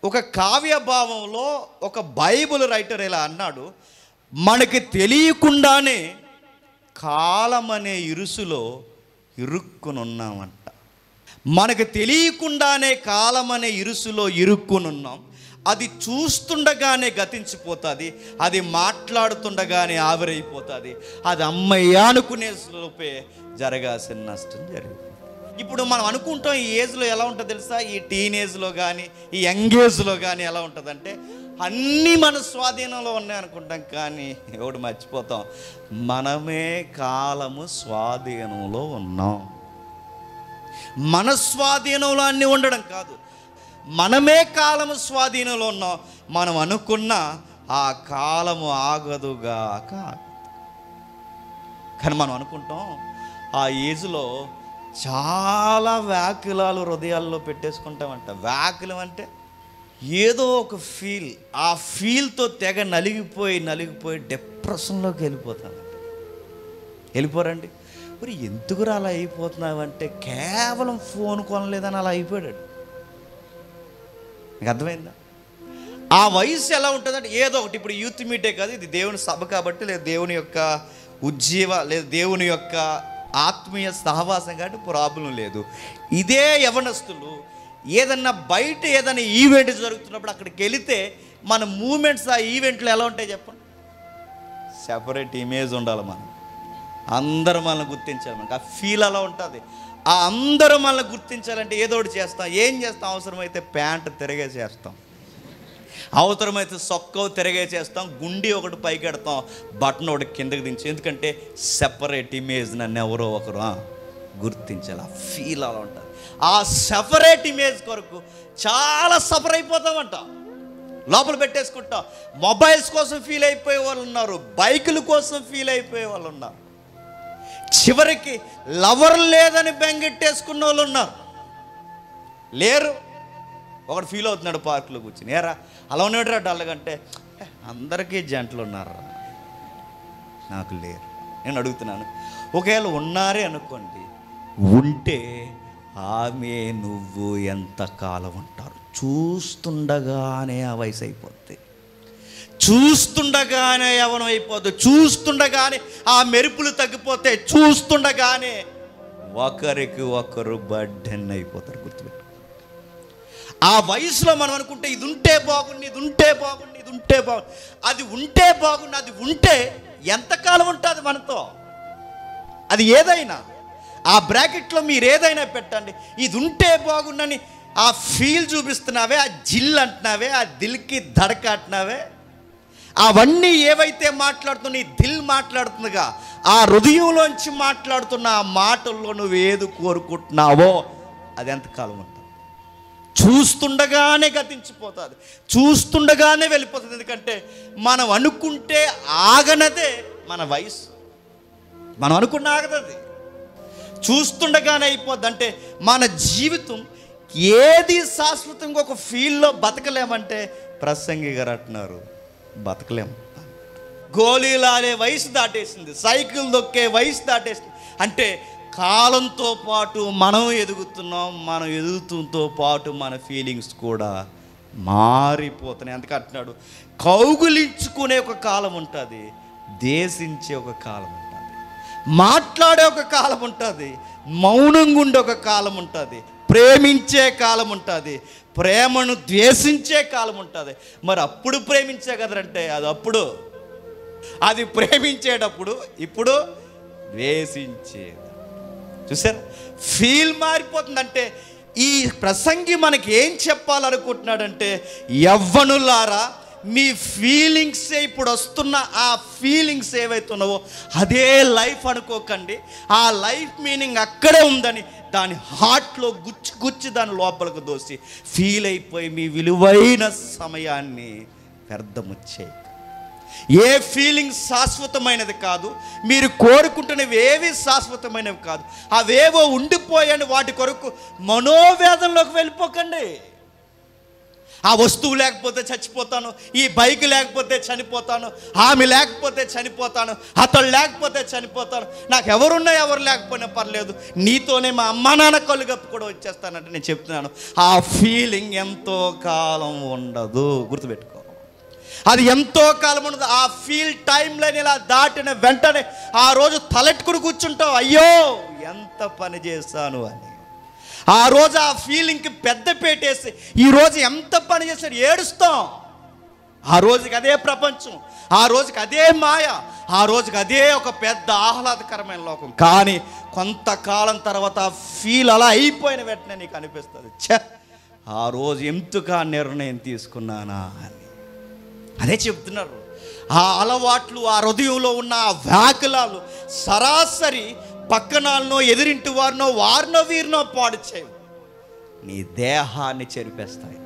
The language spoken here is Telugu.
ఒక కావ్య భావంలో ఒక బైబిల్ రైటర్ ఇలా అన్నాడు మనకి తెలియకుండానే కాలం అనే ఇరుసులో ఇరుక్కుని ఉన్నామంట మనకు తెలియకుండానే కాలం అనే ఇరుసులో ఇరుక్కుని ఉన్నాం అది చూస్తుండగానే గతించిపోతుంది అది మాట్లాడుతుండగానే ఆవిరైపోతుంది అది అమ్మయ్య అనుకునే లోపే జరగాల్సిన నష్టం జరిగింది ఇప్పుడు మనం అనుకుంటాం ఈ ఏజ్లో ఎలా ఉంటుందో తెలుసా ఈ టీనేజ్లో కానీ ఈ యంగ్ ఏజ్లో కానీ ఎలా ఉంటుందంటే అన్నీ మన స్వాధీనంలో ఉన్నాయి అనుకుంటాం కానీ ఎవడు మర్చిపోతాం మనమే కాలము స్వాధీనంలో ఉన్నాం మన స్వాధీనంలో అన్నీ ఉండడం కాదు మనమే కాలము స్వాధీనంలో ఉన్నాం మనం అనుకున్న ఆ కాలము ఆగదుగాక కానీ మనం అనుకుంటాం ఆ ఏజ్లో చాలా వ్యాకులాలు హృదయాల్లో పెట్టేసుకుంటామంట వ్యాకులం అంటే ఏదో ఒక ఫీల్ ఆ ఫీల్తో తెగ నలిగిపోయి నలిగిపోయి డిప్రెషన్లోకి వెళ్ళిపోతామంట వెళ్ళిపోరండి మరి ఎందుకురా అలా అయిపోతున్నావంటే కేవలం ఫోన్ కొనలేదని అలా అయిపోయాడు మీకు అర్థమైందా ఆ వయసు ఎలా ఉంటుందంటే ఏదో ఒకటి ఇప్పుడు యూత్ మీటే కాదు ఇది దేవుని సభ కాబట్టి లేదా దేవుని యొక్క ఉజ్జీవ లేదా దేవుని యొక్క ఆత్మీయ సహవాసం కాబట్టి ప్రాబ్లం లేదు ఇదే యవనస్తులు ఏదన్నా బయట ఏదైనా ఈవెంట్ జరుగుతున్నప్పుడు అక్కడికి వెళితే మన మూమెంట్స్ ఆ ఈవెంట్లు ఎలా ఉంటాయి చెప్పండి సెపరేట్ ఇమేజ్ ఉండాలి మనం అందరూ మనల్ని గుర్తించాలి మనకి ఆ ఫీల్ అలా ఉంటుంది ఆ అందరూ మనల్ని గుర్తించాలంటే ఏదో ఒకటి చేస్తాం ఏం చేస్తాం అవసరమైతే ప్యాంట్ తిరగే చేస్తాం అవసరమైతే సొక్కవు తిరగే చేస్తాం గుండి ఒకటి పైకి ఎడతాం బటన్ ఒకటి కిందకి దించి ఎందుకంటే సెపరేట్ ఇమేజ్ నన్ను ఎవరో ఒకరు ఆ, గుర్తించాలి ఆ ఫీల్ అలా ఉంటుంది ఆ సెపరేట్ ఇమేజ్ కొరకు చాలా సఫర్ అయిపోతామంట లోపల పెట్టేసుకుంటాం మొబైల్స్ కోసం ఫీల్ అయిపోయే వాళ్ళు ఉన్నారు బైకుల కోసం ఫీల్ అయిపోయే వాళ్ళు ఉన్నారు చివరికి లవర్ లేదని బెంగెట్టేసుకున్న వాళ్ళు ఉన్నారు లేరు ఒకడు ఫీల్ అవుతున్నాడు పార్కులో కూర్చుని ఏరా అలా ఉన్నాడు డల్లగంటే "ఏ, అందరికీ జంటలు ఉన్నారా నాకు లేరు నేను అడుగుతున్నాను ఒకవేళ ఉన్నారే అనుకోండి ఉంటే ఆమె నువ్వు ఎంత కాలం ఉంటారు చూస్తుండగానే ఆ వయసు అయిపోద్ది చూస్తుండగానే యవనం అయిపోద్ది చూస్తుండగానే ఆ మెరుపులు తగ్గిపోతే చూస్తుండగానే ఒకరికి ఒకరు బడ్డెన్ అయిపోతారు గుర్తుపెట్టు ఆ వయసులో మనం అనుకుంటే ఇది ఉంటే బాగుంది ఇది ఉంటే బాగుంది ఇది ఉంటే బాగుంది అది ఉంటే బాగుంది అది ఉంటే ఎంతకాలం ఉంటుంది మనతో అది ఏదైనా ఆ బ్రాకెట్లో మీరు ఏదైనా పెట్టండి ఇది ఉంటే బాగుండని ఆ ఫీల్ చూపిస్తున్నావే ఆ జిల్ అంటున్నావే ఆ దిల్కి దడక అంటున్నావే అవన్నీ ఏవైతే మాట్లాడుతున్నా నీ దిల్ మాట్లాడుతుందిగా ఆ హృదయంలోంచి మాట్లాడుతున్న ఆ మాటల్లో నువ్వు ఏది కోరుకుంటున్నావో అది ఎంతకాలం ఉంటుంది చూస్తుండగానే గతించిపోతుంది చూస్తుండగానే వెళ్ళిపోతుంది ఎందుకంటే మనం అనుకుంటే ఆగనదే మన వయసు మనం అనుకున్న ఆగదది చూస్తుండగానే అయిపోద్ది అంటే మన జీవితం ఏది శాశ్వతంగా ఒక ఫీల్డ్లో బతకలేమంటే ప్రసంగి గారు అంటున్నారు బతకలేం గోళీలాడే వయసు దాటేసింది సైకిల్ దొక్కే వయసు దాటేసింది అంటే కాలంతో పాటు మనం ఎదుగుతున్నాం మనం ఎదుగుతుంతో పాటు మన ఫీలింగ్స్ కూడా మారిపోతున్నాయి అందుకే అంటున్నాడు కౌగులించుకునే ఒక కాలం ఉంటుంది దేశించే ఒక కాలం ఉంటుంది మాట్లాడే ఒక కాలం ఉంటుంది మౌనంగా ఉండే ఒక కాలం ఉంటుంది ప్రేమించే కాలం ఉంటుంది ప్రేమను ద్వేషించే కాలం ఉంటుంది మరి అప్పుడు ప్రేమించే కదరంటే అది అప్పుడు అది ప్రేమించేటప్పుడు ఇప్పుడు ద్వేషించేది చూసారు ఫీల్ మారిపోతుందంటే ఈ ప్రసంగి మనకి ఏం చెప్పాలనుకుంటున్నాడంటే యవ్వనులారా మీ ఫీలింగ్స్ ఇప్పుడు వస్తున్న ఆ ఫీలింగ్స్ ఏవైతే ఉన్నావో అదే లైఫ్ అనుకోకండి ఆ లైఫ్ మీనింగ్ అక్కడే ఉందని దాని హార్ట్లో గుచ్చి గుచ్చి దాని లోపలికి దోసి ఫీల్ అయిపోయి మీ విలువైన సమయాన్ని వ్యర్థము చేయక ఏ ఫీలింగ్ శాశ్వతమైనది కాదు మీరు కోరుకుంటున్నవి ఏవి శాశ్వతమైనవి కాదు అవేవో ఉండిపోయాని వాటి కొరకు మనోవేదనలోకి వెళ్ళిపోకండి ఆ వస్తువు లేకపోతే చచ్చిపోతాను ఈ బైక్ లేకపోతే చనిపోతాను ఆమె లేకపోతే చనిపోతాను అతడు లేకపోతే చనిపోతాను నాకు ఎవరున్నా ఎవరు లేకపోయినా పర్లేదు నీతోనే మా అమ్మా నాన్న కళ్ళు కప్పు కూడా వచ్చేస్తానంటే నేను చెప్తున్నాను ఆ ఫీలింగ్ ఎంతో కాలం ఉండదు గుర్తుపెట్టుకో అది ఎంతో కాలం ఉండదు ఆ ఫీల్ టైంలో ఇలా దాటిన వెంటనే ఆ రోజు తలెట్టుకుని కూర్చుంటావు అయ్యో ఎంత పని చేశాను అని ఆ రోజు ఆ ఫీలింగ్కి పెద్ద పెట్టేసి ఈ రోజు ఎంత పని చేశాడు ఏడుస్తాం ఆ రోజుకి అదే ప్రపంచం ఆ రోజుకి అదే మాయ ఆ రోజుకి అదే ఒక పెద్ద ఆహ్లాదకరమైన లోకం కానీ కొంతకాలం తర్వాత ఆ ఫీల్ అలా అయిపోయిన వెంటనే నీకు అనిపిస్తుంది ఛ ఆ రోజు ఎంతగా నిర్ణయం తీసుకున్నానా అని అదే చెప్తున్నారు ఆ అలవాట్లు ఆ హృదయంలో ఉన్న ఆ వ్యాకులాలు సరాసరి పక్కనాలనో ఎదిరింటి వారినో వారినో వీరినో పాడు చేయవు నీ దేహాన్ని చెరిపేస్తాయి